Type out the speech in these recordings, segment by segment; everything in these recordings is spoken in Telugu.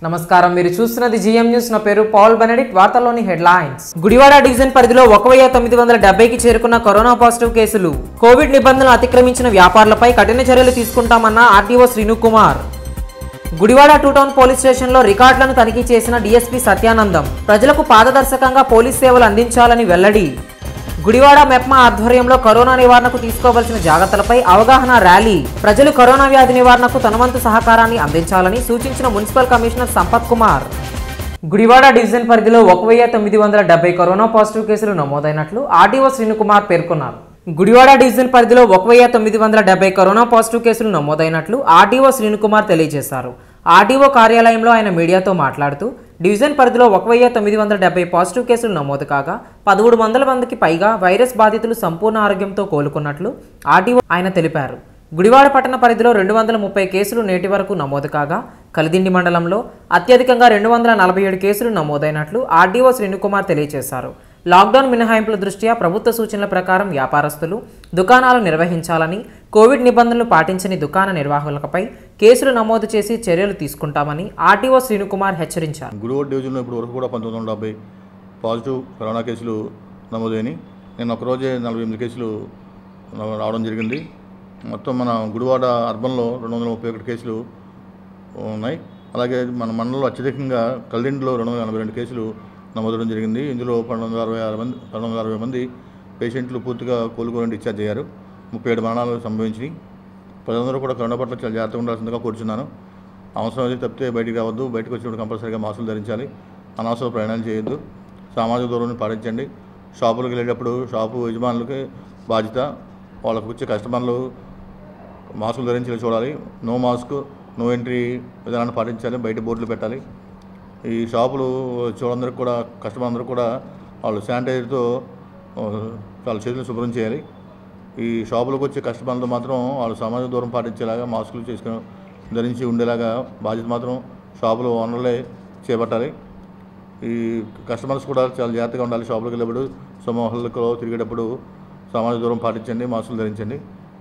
నమస్కారం మీరు చూస్తున్నది జిఎం న్యూస్ నా పేరు పాల్ బెనడిక్ట్ వార్తల్లోని హెడ్లైన్స్ గుడివాడ డివిజన్ పరిధిలో ఒక వెయ్యి తొమ్మిది వందల డెబ్బైకి చేరుకున్న కరోనా పాజిటివ్ కేసులు కోవిడ్ నిబంధనలు అతిక్రమించిన వ్యాపారులపై కఠిన చర్యలు తీసుకుంటామన్న RTO Srinu Kumar Gudivada two town police స్టేషన్లో రికార్డులను తనిఖీ చేసిన డీఎస్పీ సత్యానందం ప్రజలకు పారదర్శకంగా పోలీస్ సేవలు అందించాలని వెల్లడి గుడివాడ మెప్మా ఆధ్వర్యంలో కరోనా నివారణకు తీసుకోవాల్సిన జాగ్రత్తలపై అవగాహన ర్యాలీ ప్రజలు కరోనా వ్యాధి నివారణకు తన వంతు సహకారాన్ని అందించాలని సూచించిన municipal commissioner Sampath Kumar Gudivada division పరిధిలో ఒక వెయ్యి తొమ్మిది వందల డెబ్బై కరోనా పాజిటివ్ కేసులు నమోదైనట్లు ఆర్టీఓ శ్రీనుకుమార్ పేర్కొన్నారు గుడివాడ డివిజన్ పరిధిలో ఒక వెయ్యి తొమ్మిది వందల డెబ్బై కరోనా పాజిటివ్ కేసులు నమోదైనట్లు ఆర్టీఓ శ్రీనుకుమార్ తెలియజేశారు ఆర్టీఓ కార్యాలయంలో ఆయన మీడియాతో మాట్లాడుతూ డివిజన్ పరిధిలో ఒక వెయ్యి తొమ్మిది వందల డెబ్బై పాజిటివ్ కేసులు నమోదు కాగా పదమూడు వందల మందికి పైగా వైరస్ బాధితులు సంపూర్ణ ఆరోగ్యంతో కోలుకున్నట్లు ఆర్టీఓ ఆయన తెలిపారు గుడివాడ పట్టణ పరిధిలో రెండు వందల ముప్పై కేసులు నేటి వరకు నమోదు కాగా కలిదిండి మండలంలో అత్యధికంగా రెండు వందల నలభై ఏడు కేసులు నమోదైనట్లు ఆర్డీఓ శ్రీనుకుమార్ తెలియజేశారు లాక్డౌన్ మినహాయింపుల దృష్ట్యా ప్రభుత్వ సూచనల ప్రకారం వ్యాపారస్తులు దుకాణాలు నిర్వహించాలని కోవిడ్ నిబంధనలు పాటించని దుకాణ నిర్వాహకులపై కేసులు నమోదు చేసి చర్యలు తీసుకుంటామని ఆర్టీఓ శ్రీనుకుమార్ హెచ్చరించారు గుడివాడ డివిజన్లో ఇప్పుడు వరకు కూడా పంతొమ్మిది వందల డెబ్బై పాజిటివ్ కరోనా కేసులు నమోదైనాయి నేను ఒకరోజే నలభై ఎనిమిది కేసులు రా- రావడం జరిగింది మొత్తం మన గుడివాడ అర్బన్లో రెండు వందల ముప్పై ఒకటి కేసులు ఉన్నాయి అలాగే మన మండలంలో అత్యధికంగా కల్దిండిలో రెండు వందల ఎనభై రెండు కేసులు నమోదవడం జరిగింది ఇందులో పన్నెండు వందల అరవై ఆరు మంది పన్నెండు వందల అరవై మంది పేషెంట్లు పూర్తిగా కోలుకోని డిశ్చార్జ్ అయ్యారు ముప్పై ఏడు మరణాలు సంభవించినాయి ప్రజలందరూ కూడా కరోనా పట్ల చాలా జాగ్రత్తగా ఉండాల్సిందిగా కోరుచున్నాను అవసరం అయితే తప్పితే బయటికి రావద్దు బయటకు వచ్చినప్పుడు కంపల్సరీగా మాస్కులు ధరించాలి అనవసర ప్రయాణాలు చేయొద్దు సామాజిక దూరాన్ని పాటించండి షాపులకు వెళ్ళేటప్పుడు షాపు యజమానులకి బాధ్యత వాళ్ళకు వచ్చే కస్టమర్లు మాస్కులు ధరించి చూడాలి నో మాస్క్ నో ఎంట్రీ విధానాన్ని పాటించాలి బయట బోర్డులు పెట్టాలి ఈ షాపులు చూడందరికి కూడా కస్టమర్ అందరూ కూడా వాళ్ళు శానిటైజర్తో ఆ, వాళ్ళ చేతులు శుభ్రం చేయాలి ఈ షాపులకు వచ్చే కస్టమర్లు మాత్రం వాళ్ళు సామాజిక దూరం పాటించేలాగా మాస్కులు చేసుకుని ధరించి ఉండేలాగా బాధ్యత మాత్రం షాపులు ఓనర్లే చేపట్టాలి ఈ కస్టమర్స్ కూడా చాలా జాగ్రత్తగా ఉండాలి షాపులకు వెళ్ళేటప్పుడు సమూహాలకు తిరిగేటప్పుడు సామాజిక దూరం పాటించండి మాస్కులు ధరించండి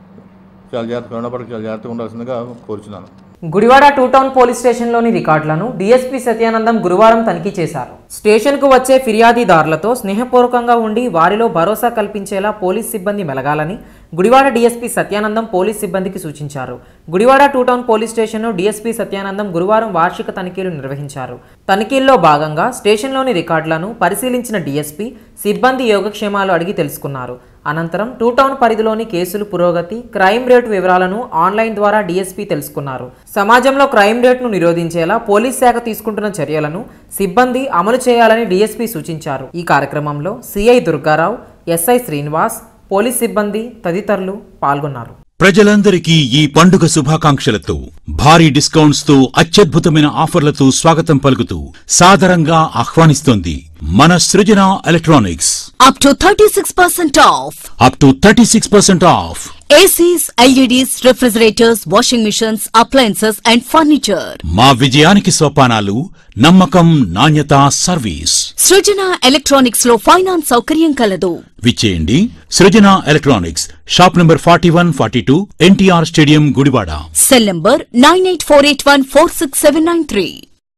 చాలా జాగ్రత్తగా కరోనా పట్ల చాలా జాగ్రత్తగా ఉండాల్సిందిగా కోరుచున్నాను గుడివాడ టూ టౌన్ పోలీస్ స్టేషన్లోని రికార్డులను డీఎస్పీ సత్యానందం గురువారం తనిఖీ చేశారు స్టేషన్కు వచ్చే ఫిర్యాదీదారులతో స్నేహపూర్వకంగా ఉండి వారిలో భరోసా కల్పించేలా పోలీస్ సిబ్బంది మెలగాలని గుడివాడ డీఎస్పీ సత్యానందం పోలీస్ సిబ్బందికి సూచించారు గుడివాడ టూ టౌన్ పోలీస్ స్టేషన్ను డీఎస్పీ సత్యానందం గురువారం వార్షిక తనిఖీలు నిర్వహించారు తనిఖీల్లో భాగంగా స్టేషన్లోని రికార్డులను పరిశీలించిన డీఎస్పీ సిబ్బంది యోగక్షేమాలు అడిగి తెలుసుకున్నారు అనంతరం టూ టౌన్ పరిధిలోని కేసులు పురోగతి క్రైమ్ రేటు వివరాలను ఆన్లైన్ ద్వారా డీఎస్పీ తెలుసుకున్నారు సమాజంలో క్రైమ్ రేటును నిరోధించేలా పోలీస్ శాఖ తీసుకుంటున్న చర్యలను సిబ్బంది అమలు చేయాలని డీఎస్పీ సూచించారు ఈ కార్యక్రమంలో CI Durgarao SI Srinivas police సిబ్బంది తదితరులు పాల్గొన్నారు ప్రజలందరికీ ఈ పండుగ శుభాకాంక్షలతో భారీ డిస్కౌంట్స్ తో అత్యద్భుతమైన ఆఫర్లతో స్వాగతం పలుకుతూ సాదరంగా ఆహ్వానిస్తోంది మన Srujana electronics up to 36% off. Up to thirty six percent off ACs, LEDs, refrigerators, washing machines, appliances and furniture. మా విజయానికి సోపానాలు నమ్మకం నాణ్యత సర్వీస్ సృజన ఎలక్ట్రానిక్స్ లో ఫైనాన్స్ సౌకర్యం కలదు విచ్చేయండి Srujana electronics shop number forty one forty two NTR stadium Gudivada cell number nine eight four eight one four six seven nine three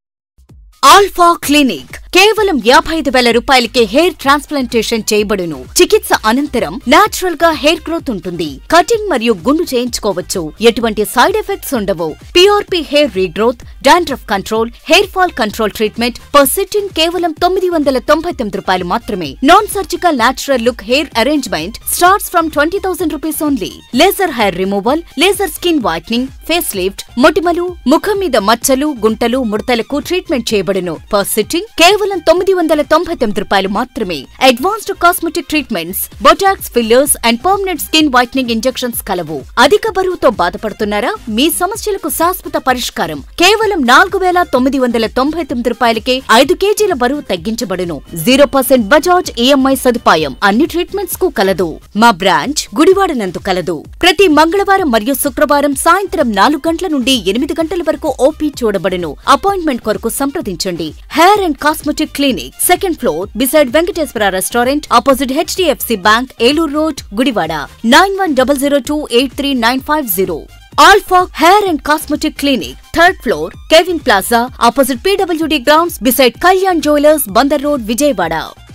alpha clinic కేవలం యాభై ఐదు వేల రూపాయలకే హెయిర్ ట్రాన్స్ప్లాంటేషన్ చేయబడును చికిత్స అనంతరం నాచురల్ గా హెయిర్ గ్రోత్ ఉంటుంది కటింగ్ మరియు గుండు చేయించుకోవచ్చు ఎటువంటి సైడ్ ఎఫెక్ట్స్ ఉండవు PRP hair regrowth dandruff control hair fall control treatment per sitting కేవలం తొమ్మిది వందల తొంభై తొమ్మిది రూపాయలు మాత్రమే non surgical natural look hair arrangement starts from twenty thousand rupees only laser hair removal laser skin whitening face lift మొటిమలు ముఖం మీద మచ్చలు గుంటలు ముడతలకు ట్రీట్మెంట్ చేయబడును పర్ సిట్టింగ్ కేవలం తొమ్మిది వందల తొంభై తొమ్మిది రూపాయలు మాత్రమే advanced cosmetic treatments Botox fillers and permanent skin whitening injections కలవు అధిక బరువుతో బాధపడుతున్నారా మీ సమస్యలకు శాశ్వత పరిష్కారం కేవలం నాలుగు వేల తొమ్మిది వందల తొంభై తొమ్మిది రూపాయలకే ఐదు కేజీల బరువు తగ్గించబడును జీరో పర్సెంట్ బజాజ్ ఈఎంఐ సదుపాయం అన్ని ట్రీట్మెంట్స్ కు కలదు మా బ్రాంచ్ గుడివాడ నందు కలదు ప్రతి మంగళవారం మరియు శుక్రవారం సాయంత్రం నాలుగు గంటల నుండి ఎనిమిది గంటల వరకు ఓపీ చూడబడును అపాయింట్మెంట్ కొరకు సంప్రదించండి hair and cosmetic clinic second floor beside Venkateswara restaurant opposite HDFC bank Eluru road Gudivada nine one double zero two eight three nine five zero alpha hair and cosmetic clinic third floor Kevin plaza opposite PWD grounds beside Kalyan jewellers Bandar road Vijayawada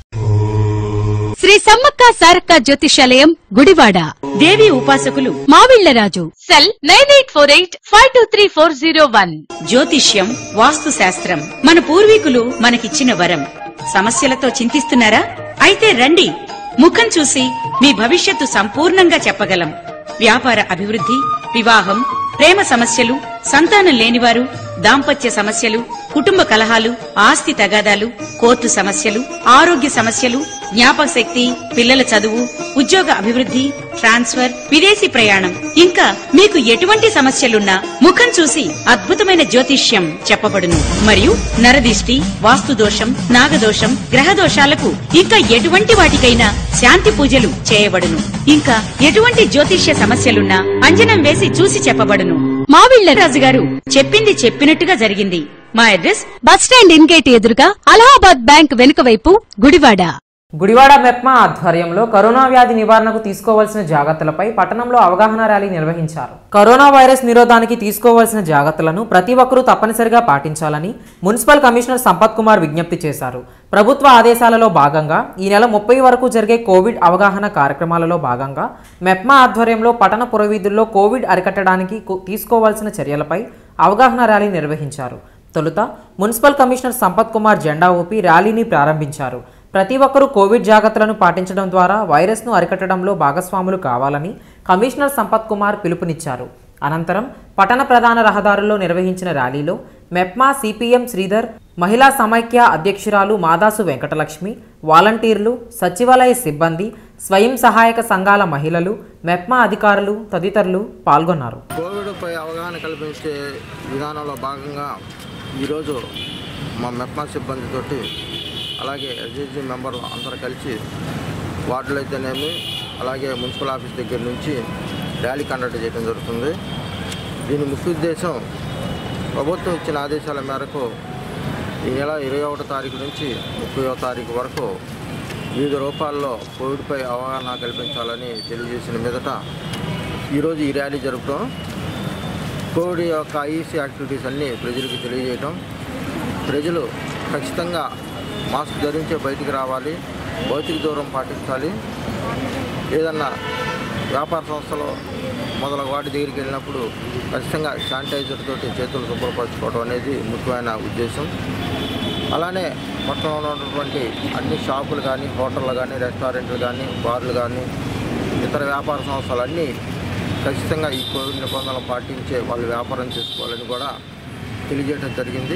Sri Sammakka Sarakka జ్యోతిషాలయం గుడివాడ దేవి ఉపాసకులు Mavillaraju cell nine eight four eight five two three four zero one జ్యోతిష్యం వాస్తు శాస్త్రం మన పూర్వీకులు మనకిచ్చిన వరం సమస్యలతో చింతిస్తున్నారా అయితే రండి ముఖం చూసి మీ భవిష్యత్తు సంపూర్ణంగా చెప్పగలం వ్యాపార అభివృద్ధి వివాహం ప్రేమ సమస్యలు సంతానం లేనివారు దాంపత్య సమస్యలు కుటుంబ కలహాలు ఆస్తి తగాదాలు కోర్టు సమస్యలు ఆరోగ్య సమస్యలు జ్ఞాపక శక్తి పిల్లల చదువు ఉద్యోగ అభివృద్ధి ట్రాన్స్ఫర్ విదేశీ ప్రయాణం ఇంకా మీకు ఎటువంటి సమస్యలున్నా ముఖం చూసి అద్భుతమైన జ్యోతిష్యం చెప్పబడును మరియు నరదిష్టి వాస్తు దోషం నాగదోషం గ్రహ దోషాలకు ఇంకా ఎటువంటి వాటికైనా శాంతి పూజలు చేయబడును ఇంకా ఎటువంటి జ్యోతిష్య సమస్యలున్నా అంజనం వేసి చూసి చెప్పబడును మావిళ్లరాజు గారు చెప్పింది చెప్పినట్టుగా జరిగింది మా అడ్రస్ బస్టాండ్ ఇన్గేట్ ఎదురుగా అలహాబాద్ బ్యాంక్ వెనుక వైపు గుడివాడ గుడివాడ మెప్మా ఆధ్వర్యంలో కరోనా వ్యాధి నివారణకు తీసుకోవాల్సిన జాగ్రత్తలపై పట్టణంలో అవగాహన ర్యాలీ నిర్వహించారు కరోనా వైరస్ నిరోధానికి తీసుకోవాల్సిన జాగ్రత్తలను ప్రతి ఒక్కరూ తప్పనిసరిగా పాటించాలని మున్సిపల్ కమిషనర్ సంపత్ కుమార్ విజ్ఞప్తి చేశారు ప్రభుత్వ ఆదేశాలలో భాగంగా ఈ నెల ముప్పై వరకు జరిగే కోవిడ్ అవగాహన కార్యక్రమాలలో భాగంగా మెప్మా ఆధ్వర్యంలో పట్టణ పురవీధుల్లో కోవిడ్ అరికట్టడానికి కు- తీసుకోవాల్సిన చర్యలపై అవగాహన ర్యాలీ నిర్వహించారు తొలుత మున్సిపల్ కమిషనర్ సంపత్ కుమార్ జెండా ఊపి ర్యాలీని ప్రారంభించారు ప్రతి ఒక్కరూ కోవిడ్ జాగ్రత్తలను పాటించడం ద్వారా వైరస్ను అరికట్టడంలో భాగస్వాములు కావాలని కమిషనర్ సంపత్ కుమార్ పిలుపునిచ్చారు అనంతరం పట్టణ ప్రధాన రహదారుల్లో నిర్వహించిన ర్యాలీలో మెప్మా సిపిఎం శ్రీధర్ మహిళా సమైక్య అధ్యక్షురాలు మాదాసు వెంకటలక్ష్మి వాలంటీర్లు సచివాలయ సిబ్బంది స్వయం సహాయక సంఘాల మహిళలు మెప్మా అధికారులు తదితరులు పాల్గొన్నారు కోవిడ్పై అవగాహన కల్పించే విధానంలో భాగంగా ఈరోజు మా మెప్మా సిబ్బందితోటి అలాగే ఎస్ఎస్జి మెంబర్లు అందరూ కలిసి వార్డులు అయితేనేమి అలాగే మున్సిపల్ ఆఫీస్ దగ్గర నుంచి ర్యాలీ కండక్ట్ చేయడం జరుగుతుంది దీని ముఖ్య ఉద్దేశం ప్రభుత్వం ఇచ్చిన ఆదేశాల మేరకు ఈ నెల ఇరవై ఒకటో తారీఖు నుంచి ముప్పయో తారీఖు వరకు వివిధ రూపాల్లో కోవిడ్పై అవగాహన కల్పించాలని తెలియజేసిన మీదట ఈరోజు ఈ ర్యాలీ జరుపుతాం కోవిడ్ యొక్క ఐఈసీ యాక్టివిటీస్ అన్నీ ప్రజలకు తెలియజేయటం ప్రజలు ఖచ్చితంగా మాస్క్ ధరించే బయటికి రావాలి భౌతిక దూరం పాటించాలి ఏదన్నా వ్యాపార సంస్థలో మొదలగు వాటి దగ్గరికి వెళ్ళినప్పుడు ఖచ్చితంగా శానిటైజర్ తోటి చేతులు శుభ్రపరచుకోవడం అనేది ముఖ్యమైన ఉద్దేశం అలానే పట్టణంలో ఉన్నటువంటి అన్ని షాపులు కానీ హోటళ్ళు కానీ రెస్టారెంట్లు కానీ బార్లు కానీ ఇతర వ్యాపార సంస్థలు అన్నీ ఖచ్చితంగా ఈ కోవిడ్ నిబంధనలు పాటించే వాళ్ళు వ్యాపారం చేసుకోవాలని కూడా తెలియజేయడం జరిగింది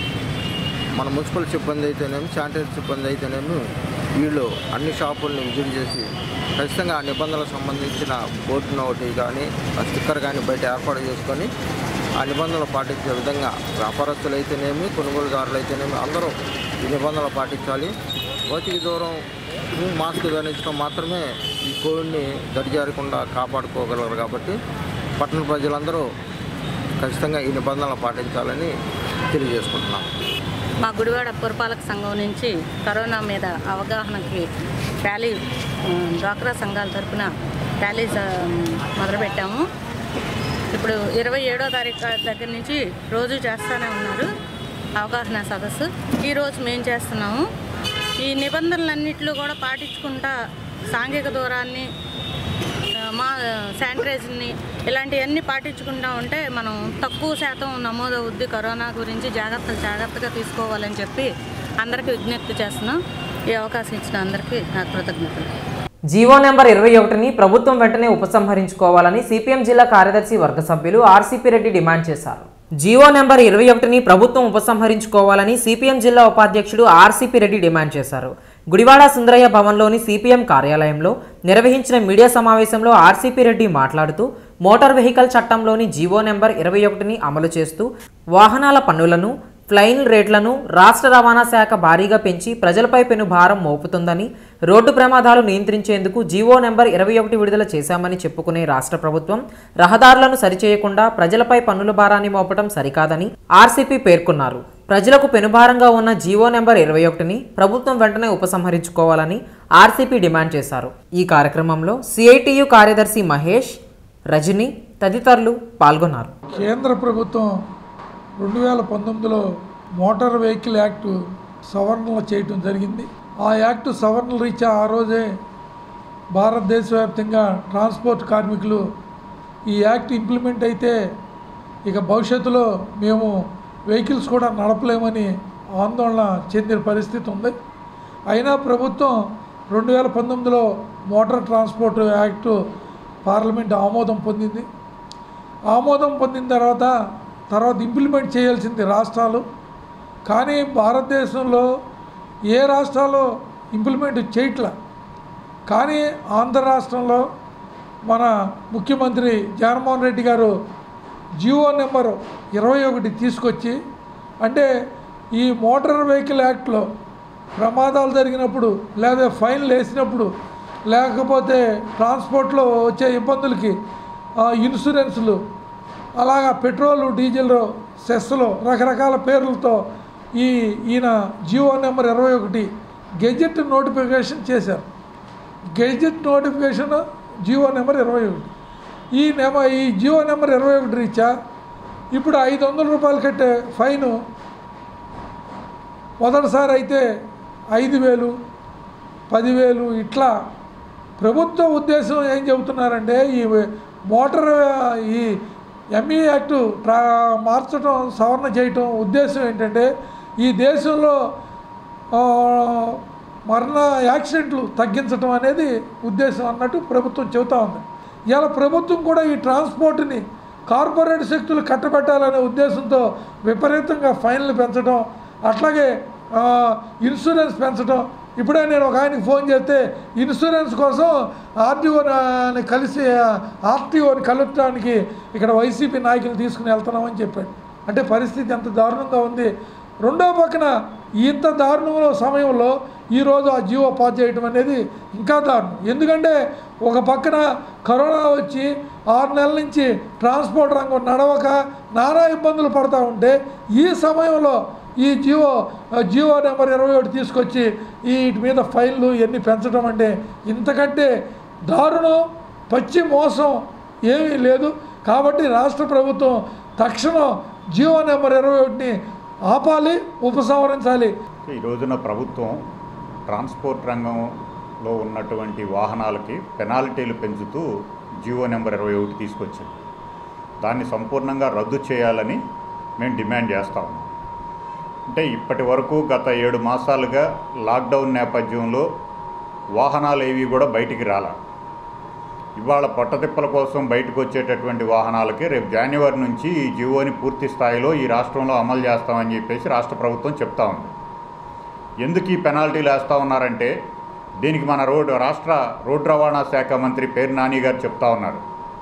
మన మున్సిపల్ సిబ్బంది అయితేనేమి శానిటైజర్ సిబ్బంది అయితేనేమి వీళ్ళు అన్ని షాపుల్ని విజిట్ చేసి ఖచ్చితంగా ఆ నిబంధనలకు సంబంధించిన బోర్డు ఒకటి కానీ ఆ స్టిక్కర్ కానీ బయట ఏర్పాటు చేసుకొని ఆ నిబంధనలు పాటించే విధంగా వ్యాపారస్తులు అయితేనేమి కొనుగోలుదారులు అయితేనేమి అందరూ ఈ నిబంధనలు పాటించాలి భౌతిక దూరం మాస్క్ ధరించడం మాత్రమే ఈ కోవిడ్ని దరిజారకుండా కాపాడుకోగలరు కాబట్టి పట్టణ ప్రజలందరూ ఖచ్చితంగా ఈ నిబంధనలు పాటించాలని తెలియజేసుకుంటున్నాం మా గుడివాడ పురపాలక సంఘం నుంచి కరోనా మీద అవగాహనకి ర్యాలీ ఆ, డ్వాక్రా సంఘాల తరపున ర్యాలీ ఆ, మొదలుపెట్టాము ఇప్పుడు ఇరవై ఏడో తారీఖు దగ్గర నుంచి రోజు చేస్తూనే ఉన్నారు అవగాహన సదస్సు ఈరోజు మేము చేస్తున్నాము ఈ నిబంధనలన్నింటిలో కూడా పాటించుకుంటా సాంఘిక దూరాన్ని ఆ, మా శానిటైజర్ని ఇలాంటివన్నీ పాటించుకుంటా ఉంటే మనం తక్కువ శాతం నమోదవుద్ది కరోనా గురించి జాగ్రత్తలు జాగ్రత్తగా తీసుకోవాలని చెప్పి అందరికీ విజ్ఞప్తి చేస్తున్నాం ఈ అవకాశం ఇచ్చిన అందరికీ నా కృతజ్ఞతలు జీవో నెంబర్ ఇరవై ఒకటిని ప్రభుత్వం వెంటనే ఉపసంహరించుకోవాలని సిపిఎం జిల్లా కార్యదర్శి వర్గ సభ్యులు ఆర్సీపీ రెడ్డి డిమాండ్ చేశారు జీవో నెంబర్ ఇరవై ఒకటిని ప్రభుత్వం ఉపసంహరించుకోవాలని సిపిఎం జిల్లా ఉపాధ్యక్షుడు ఆర్సీపీ రెడ్డి డిమాండ్ చేశారు గుడివాడ సుందరయ్య భవన్లోని సిపిఎం కార్యాలయంలో నిర్వహించిన మీడియా సమావేశంలో ఆర్సీపీ రెడ్డి మాట్లాడుతూ మోటార్ వెహికల్ చట్టంలోని జీవో నెంబర్ ఇరవై ఒకటిని అమలు చేస్తూ వాహనాల పన్నులను ఫ్లైన్ రేట్లను రాష్ట్ర రవాణా శాఖ భారీగా పెంచి ప్రజలపై పెను భారం మోపుతుందని రోడ్డు ప్రమాదాలు నియంత్రించేందుకు జీవో నెంబర్ ఇరవై ఒకటి విడుదల చేశామని చెప్పుకునే రాష్ట్ర ప్రభుత్వం రహదారులను సరిచేయకుండా ప్రజలపై పన్నుల భారాన్ని మోపటం సరికాదని ఆర్సీపీ పేర్కొన్నారు ప్రజలకు పెనుభారంగా ఉన్న జీవో నెంబర్ ఇరవై ఒకటిని ప్రభుత్వం వెంటనే ఉపసంహరించుకోవాలని ఆర్సీపీ డిమాండ్ చేశారు ఈ కార్యక్రమంలో సిఐటియు కార్యదర్శి మహేష్ రజని తదితరులు పాల్గొన్నారు కేంద్ర ప్రభుత్వం రెండు వేల పంతొమ్మిదిలో మోటార్ వెహికల్ యాక్ట్ సవరణలు చేయటం జరిగింది ఆ యాక్ట్ సవరణలు రీత్యా ఆ రోజే భారతదేశ వ్యాప్తంగా ట్రాన్స్పోర్ట్ కార్మికులు ఈ యాక్ట్ ఇంప్లిమెంట్ అయితే ఇక భవిష్యత్తులో మేము వెహికల్స్ కూడా నడపలేమని ఆందోళన చెందిన పరిస్థితి ఉంది అయినా ప్రభుత్వం రెండు వేల పంతొమ్మిదిలో మోటార్ ట్రాన్స్పోర్ట్ యాక్ట్ పార్లమెంట్ ఆమోదం పొందింది ఆమోదం పొందిన తర్వాత తర్వాత ఇంప్లిమెంట్ చేయాల్సింది రాష్ట్రాలు కానీ భారతదేశంలో ఏ రాష్ట్రాలు ఇంప్లిమెంట్ చేయట్లా కానీ ఆంధ్ర రాష్ట్రంలో మన ముఖ్యమంత్రి జగన్మోహన్ రెడ్డి గారు జియో నెంబర్ ఇరవై ఒకటి తీసుకొచ్చి అంటే ఈ మోటార్ వెహికల్ యాక్ట్లో ప్రమాదాలు జరిగినప్పుడు లేదా ఫైన్లు వేసినప్పుడు లేకపోతే ట్రాన్స్పోర్ట్లో వచ్చే ఇబ్బందులకి ఆ, ఇన్సూరెన్సులు అలాగా పెట్రోలు డీజిల్ సెస్లు రకరకాల పేర్లతో ఈ ఈయన జియో నెంబర్ ఇరవై ఒకటి గెజెట్ నోటిఫికేషన్ చేశారు గెజెట్ నోటిఫికేషన్ జియో నెంబర్ ఇరవై ఒకటి ఈ నెమ ఈ జియో నెంబర్ ఇరవై ఒకటి రీత్యా ఇప్పుడు ఐదు వందల రూపాయలు కట్టే ఫైను మొదటిసారి అయితే ఐదు వేలు పదివేలు ఇట్లా ప్రభుత్వ ఉద్దేశం ఏం చెబుతున్నారంటే ఈ మోటార్ ఈ ఎంఈ యాక్టు ట్రా మార్చడం సవరణ చేయటం ఉద్దేశం ఏంటంటే ఈ దేశంలో ఆ, మరణ యాక్సిడెంట్లు తగ్గించడం అనేది ఉద్దేశం అన్నట్టు ప్రభుత్వం చెబుతా ఉంది ఇలా ప్రభుత్వం కూడా ఈ ట్రాన్స్పోర్ట్ని కార్పొరేట్ శక్తులు కట్టబెట్టాలనే ఉద్దేశంతో విపరీతంగా ఫైన్లు పెంచడం అట్లాగే ఆ, ఇన్సూరెన్స్ పెంచడం ఇప్పుడే నేను ఒక ఆయనకి ఫోన్ చేస్తే ఇన్సూరెన్స్ కోసం ఆర్టీఓని కలిసి ఆర్టీఓని కలపడానికి ఇక్కడ వైసీపీ నాయకులు తీసుకుని వెళ్తున్నామని చెప్పాడు అంటే పరిస్థితి ఎంత దారుణంగా ఉంది రెండో పక్కన ఇంత దారుణంలో సమయంలో ఈరోజు ఆ జీవో పాస్ చేయడం అనేది ఇంకా దారుణం ఎందుకంటే ఒక పక్కన కరోనా వచ్చి ఆరు నెలల నుంచి ట్రాన్స్పోర్ట్ రంగం నడవక నానా ఇబ్బందులు పడతా ఉంటే ఈ సమయంలో ఈ జియో జియో నెంబర్ ఇరవై ఒకటి తీసుకొచ్చి ఈ వీటి మీద ఫైళ్ళు ఇవన్నీ పెంచడం అంటే ఇంతకంటే దారుణం పచ్చి మోసం ఏమీ లేదు కాబట్టి రాష్ట్ర ప్రభుత్వం తక్షణం జియో నెంబర్ ఇరవై ఒకటిని ఆపాలి ఉపసంహరించాలి ఈ రోజున ప్రభుత్వం ట్రాన్స్పోర్ట్ రంగంలో ఉన్నటువంటి వాహనాలకి పెనాల్టీలు పెంచుతూ జియో నెంబర్ ఇరవై ఒకటి తీసుకొచ్చింది దాన్ని సంపూర్ణంగా రద్దు చేయాలని మేము డిమాండ్ చేస్తా ఉన్నాం అంటే ఇప్పటి వరకు గత ఏడు మాసాలుగా లాక్డౌన్ నేపథ్యంలో వాహనాలు ఏవి కూడా బయటికి రాల ఇవాళ పొట్టతిప్పల కోసం బయటకు వచ్చేటటువంటి వాహనాలకి రేపు జనవరి నుంచి ఈ జియోని పూర్తి స్థాయిలో ఈ రాష్ట్రంలో అమలు చేస్తామని చెప్పేసి రాష్ట్ర ప్రభుత్వం చెప్తా ఉంది ఎందుకు ఈ పెనాల్టీలు వేస్తూ ఉన్నారంటే దీనికి మన రోడ్డు రాష్ట్ర రోడ్డు రవాణా శాఖ మంత్రి పేరు నాని గారు చెప్తా ఉన్నారు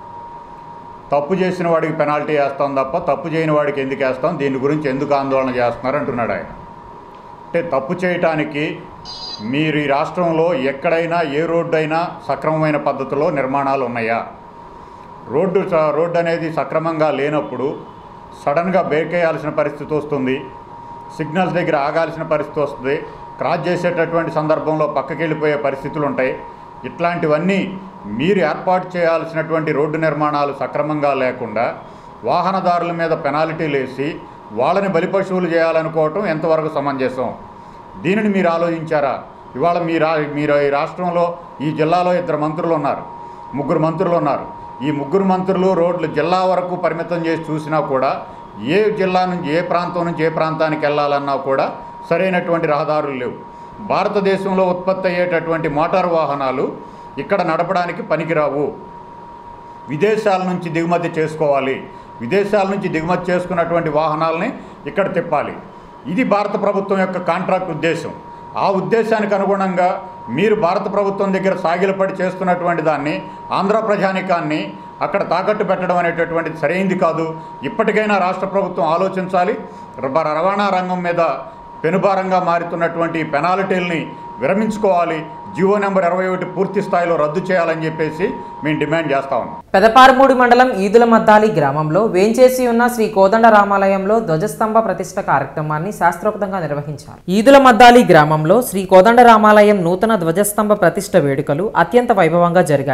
తప్పు చేసిన వాడికి పెనాల్టీ వేస్తాం తప్ప తప్పు చేయని వాడికి ఎందుకు వేస్తాం దీని గురించి ఎందుకు ఆందోళన చేస్తున్నారు అంటున్నాడు ఆయన అంటే తప్పు చేయటానికి మీరు ఈ రాష్ట్రంలో ఎక్కడైనా ఏ రోడ్డు అయినా సక్రమమైన పద్ధతిలో నిర్మాణాలు ఉన్నాయా రోడ్డు స- రోడ్డు అనేది సక్రమంగా లేనప్పుడు సడన్గా బ్రేక్ వేయాల్సిన పరిస్థితి వస్తుంది సిగ్నల్స్ దగ్గర ఆగాల్సిన పరిస్థితి వస్తుంది క్రాస్ చేసేటటువంటి సందర్భంలో పక్కకి వెళ్ళిపోయే పరిస్థితులు ఉంటాయి ఇట్లాంటివన్నీ మీరు ఏర్పాటు చేయాల్సినటువంటి రోడ్డు నిర్మాణాలు సక్రమంగా లేకుండా వాహనదారుల మీద పెనాల్టీలు వేసి వాళ్ళని బలిపశువులు చేయాలనుకోవటం ఎంతవరకు సమంజసం దీనిని మీరు ఆలోచించారా ఇవాళ మీ రా మీరు ఈ రాష్ట్రంలో ఈ జిల్లాలో ఇద్దరు మంత్రులు ఉన్నారు ముగ్గురు మంత్రులు ఉన్నారు ఈ ముగ్గురు మంత్రులు రోడ్లు జిల్లా వరకు పరిమితం చేసి చూసినా కూడా ఏ జిల్లా నుంచి ఏ ప్రాంతం నుంచి ఏ ప్రాంతానికి వెళ్ళాలన్నా కూడా సరైనటువంటి రహదారులు లేవు భారతదేశంలో ఉత్పత్తి అయ్యేటటువంటి మోటారు వాహనాలు ఇక్కడ నడపడానికి పనికిరావు విదేశాల నుంచి దిగుమతి చేసుకోవాలి విదేశాల నుంచి దిగుమతి చేసుకున్నటువంటి వాహనాలని ఇక్కడ తిప్పాలి ఇది భారత ప్రభుత్వం యొక్క కాంట్రాక్ట్ ఉద్దేశం ఆ ఉద్దేశానికి అనుగుణంగా మీరు భారత ప్రభుత్వం దగ్గర సాగిలపడి చేస్తున్నటువంటి దాన్ని ఆంధ్ర ప్రజానికాన్ని అక్కడ తాకట్టు పెట్టడం అనేటటువంటిది సరైంది కాదు ఇప్పటికైనా రాష్ట్ర ప్రభుత్వం ఆలోచించాలి రవ- రవాణా రంగం మీద పెనుభారంగా మారుతున్నటువంటి ఈ పెనాల్టీల్ని విరమించుకోవాలి జియో నెంబర్ ఇరవై ఒకటి పూర్తి స్థాయిలో రద్దు చేయాలని చెప్పేసి మేము డిమాండ్ చేస్తా ఉన్నాం పెదపారుమూడి మండలం ఈదుల మద్దాలి గ్రామంలో వేంచేసి ఉన్న శ్రీ కోదండ రామాలయంలో ధ్వజస్తంభ ప్రతిష్ట కార్యక్రమాన్ని శాస్త్రోక్తంగా నిర్వహించారు ఈదుల మద్దాలి గ్రామంలో శ్రీ కోదండ రామాలయం నూతన ధ్వజస్తంభ ప్రతిష్ట వేడుకలు అత్యంత వైభవంగా జరిగాయి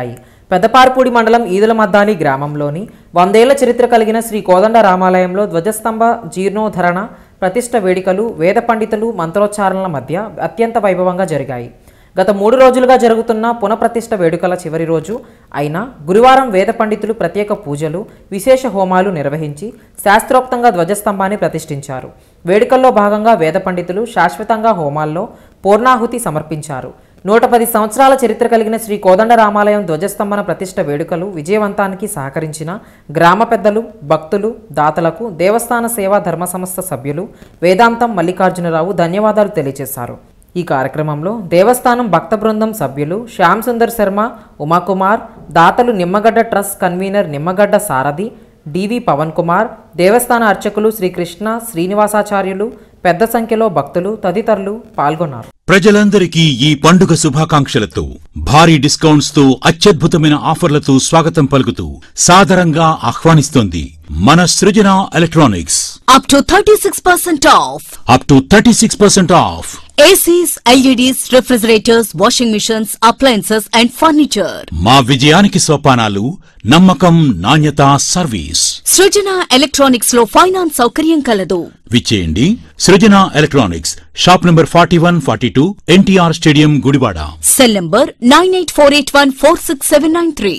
పెద్దపార్పూడి మండలం ఈదుల మద్దాలి గ్రామంలోని వందేళ్ల చరిత్ర కలిగిన శ్రీ కోదండ రామాలయంలో ధ్వజస్తంభ జీర్ణోద్ధరణ ప్రతిష్ట వేడుకలు వేద పండితులు మంత్రోచ్చారణల మధ్య అత్యంత వైభవంగా జరిగాయి గత మూడు రోజులుగా జరుగుతున్న పునఃప్రతిష్ఠ వేడుకల చివరి రోజు అయిన గురువారం వేద పండితులు ప్రత్యేక పూజలు విశేష హోమాలు నిర్వహించి శాస్త్రోక్తంగా ధ్వజస్తంభాన్ని ప్రతిష్ఠించారు వేడుకల్లో భాగంగా వేద పండితులు శాశ్వతంగా హోమాల్లో పూర్ణాహుతి సమర్పించారు నూట పది సంవత్సరాల చరిత్ర కలిగిన శ్రీ కోదండ రామాలయం ధ్వజస్తంభన ప్రతిష్ఠ వేడుకలు విజయవంతానికి సహకరించిన గ్రామ పెద్దలు భక్తులు దాతలకు దేవస్థాన సేవా ధర్మ సంస్థ సభ్యులు వేదాంతం మల్లికార్జునరావు ధన్యవాదాలు తెలియజేశారు ఈ కార్యక్రమంలో దేవస్థానం భక్త బృందం సభ్యులు శ్యామ్ సుందర్ శర్మ ఉమాకుమార్ దాతలు Nimmagadda trust convener Nimmagadda Sarathi DV Pavan Kumar దేవస్థాన అర్చకులు శ్రీకృష్ణ శ్రీనివాసాచార్యులు పెద్ద సంఖ్యలో భక్తులు తదితరులు పాల్గొన్నారు ప్రజలందరికీ ఈ పండుగ శుభాకాంక్షలతో భారీ డిస్కౌంట్స్ తో అత్యద్భుతమైన ఆఫర్లతో స్వాగతం పలుకుతూ సాదరంగా ఆహ్వానిస్తోంది మన Srujana electronics Up to 36% off. Up to thirty six percent off ACs, LEDs, refrigerators, washing machines, appliances and furniture. మా విజయానికి సోపానాలు నమ్మకం నాణ్యత సర్వీస్ సృజన ఎలక్ట్రానిక్స్ లో ఫైనాన్స్ సౌకర్యం కలదు విచ్చేయండి Srujana electronics shop number forty one forty two NTR stadium Gudivada cell number nine eight four eight one four six seven nine three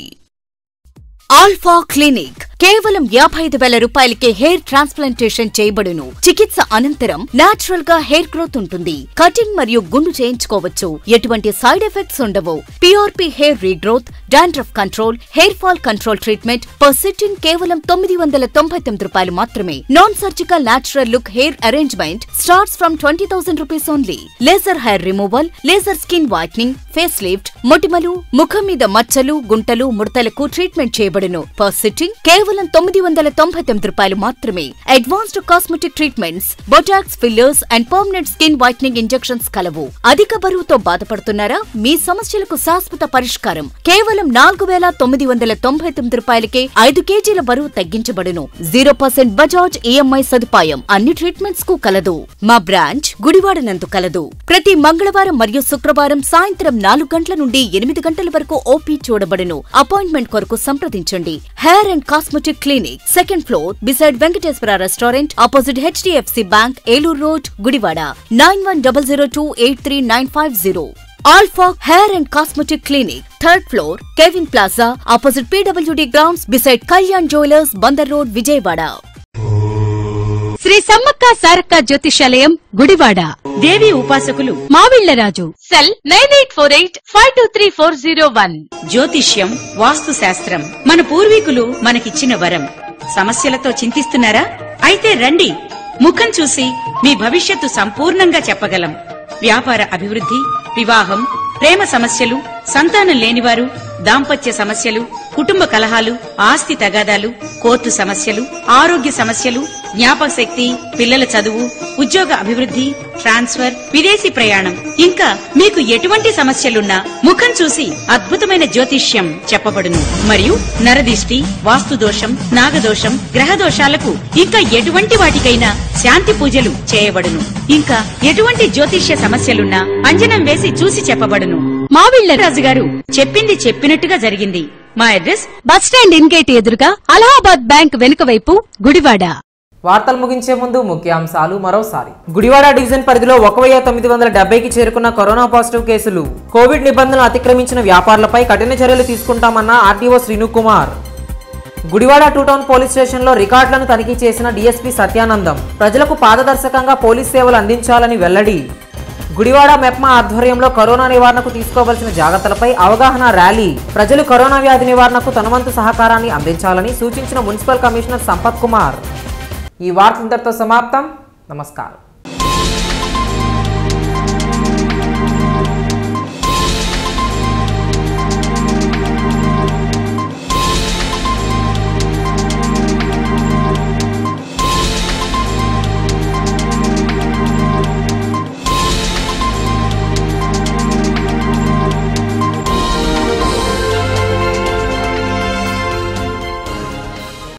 alpha clinic కేవలం యాభై ఐదు వేల రూపాయలకే హెయిర్ ట్రాన్స్ప్లాంటేషన్ చేయబడును చికిత్స అనంతరం నాచురల్ గా హెయిర్ గ్రోత్ ఉంటుంది కటింగ్ మరియు గుండు చేయించుకోవచ్చు ఎటువంటి సైడ్ ఎఫెక్ట్స్ ఉండవు PRP hair regrowth dandruff control hair fall control treatment per sitting కేవలం తొమ్మిది వందల తొంభై తొమ్మిది రూపాయలు మాత్రమే non surgical natural look hair arrangement starts from twenty thousand rupees only laser hair removal laser skin whitening face lift మొటిమలు ముఖం మీద మచ్చలు గుంటలు ముడతలకు ట్రీట్మెంట్ చేయబడును పర్ సిట్టింగ్ కేవలం తొమ్మిది వందల తొంభై తొమ్మిది రూపాయలు మాత్రమే advanced cosmetic treatments Botox fillers and permanent skin whitening injections కలవు అధిక బరువుతో బాధపడుతున్నారా మీ సమస్యలకు శాశ్వత పరిష్కారం కేవలం నాలుగు వేల తొమ్మిది వందల తొంభై తొమ్మిది రూపాయలకే ఐదు కేజీల బరువు తగ్గించబడును జీరో పర్సెంట్ బజాజ్ ఈఎంఐ సదుపాయం అన్ని ట్రీట్మెంట్స్ కు కలదు మా బ్రాంచ్ గుడివాడ నందు కలదు ప్రతి మంగళవారం మరియు శుక్రవారం సాయంత్రం నాలుగు గంటల నుండి ఎనిమిది గంటల వరకు ఓపీ చూడబడును అపాయింట్మెంట్ కొరకు సంప్రదించండి hair and cosmetic clinic second floor beside Venkateswara restaurant opposite HDFC bank Eluru road Gudivada nine one double zero two eight three nine five zero alpha hair and cosmetic clinic third floor Kevin plaza opposite PWD grounds beside Kalyan jewellers Bandar road Vijayawada Sri Sammakka Sarakka జ్యోతిషాలయం గుడివాడ దేవి ఉపాసకులు Mavillaraju cell nine eight four eight five two three four zero one జ్యోతిష్యం వాస్తు శాస్త్రం మన పూర్వీకులు మనకిచ్చిన వరం సమస్యలతో చింతిస్తున్నారా అయితే రండి ముఖం చూసి మీ భవిష్యత్తు సంపూర్ణంగా చెప్పగలం వ్యాపార అభివృద్ధి వివాహం ప్రేమ సమస్యలు సంతానం లేనివారు దాంపత్య సమస్యలు కుటుంబ కలహాలు ఆస్తి తగాదాలు కోర్టు సమస్యలు ఆరోగ్య సమస్యలు జ్ఞాపక శక్తి పిల్లల చదువు ఉద్యోగ అభివృద్ధి ట్రాన్స్ఫర్ విదేశీ ప్రయాణం ఇంకా మీకు ఎటువంటి సమస్యలున్నా ముఖం చూసి అద్భుతమైన జ్యోతిష్యం చెప్పబడును మరియు నరదిష్టి వాస్తు దోషం నాగదోషం గ్రహ దోషాలకు ఇంకా ఎటువంటి వాటికైనా శాంతి పూజలు చేయబడును ఇంకా ఎటువంటి జ్యోతిష్య సమస్యలున్నా అంజనం వేసి చూసి చెప్పబడును మావిళ్లరాజు గారు చెప్పింది చెప్పినట్టుగా జరిగింది మా అడ్రస్ బస్ స్టాండ్ ఇన్గేట్ ఎదురుగా అలహాబాద్ బ్యాంక్ వెనుక వైపు గుడివాడ వార్తలు ముగించే ముందు ముఖ్యాంశాలు మరోసారి గుడివాడ డివిజన్ పరిధిలో ఒక వెయ్యి తొమ్మిది వందల డెబ్బైకి చేరుకున్న కరోనా పాజిటివ్ కేసులు కోవిడ్ నిబంధనలు అతిక్రమించిన వ్యాపారులపై కఠిన చర్యలు తీసుకుంటామన్న RTO Srinu Kumar Gudivada two town police స్టేషన్లో రికార్డులను తనిఖీ చేసిన డీఎస్పీ సత్యానందం ప్రజలకు పారదర్శకంగా పోలీస్ సేవలు అందించాలని వెల్లడి గుడివాడ మెప్మా ఆధ్వర్యంలో కరోనా నివారణకు తీసుకోవాల్సిన జాగ్రత్తలపై అవగాహన ర్యాలీ ప్రజలు కరోనా వ్యాధి నివారణకు తనవంతు సహకారాన్ని అందించాలని సూచించిన మున్సిపల్ కమిషనర్ సంపత్ కుమార్ ఈ వార్త ఇంతటితో సమాప్తం నమస్కారం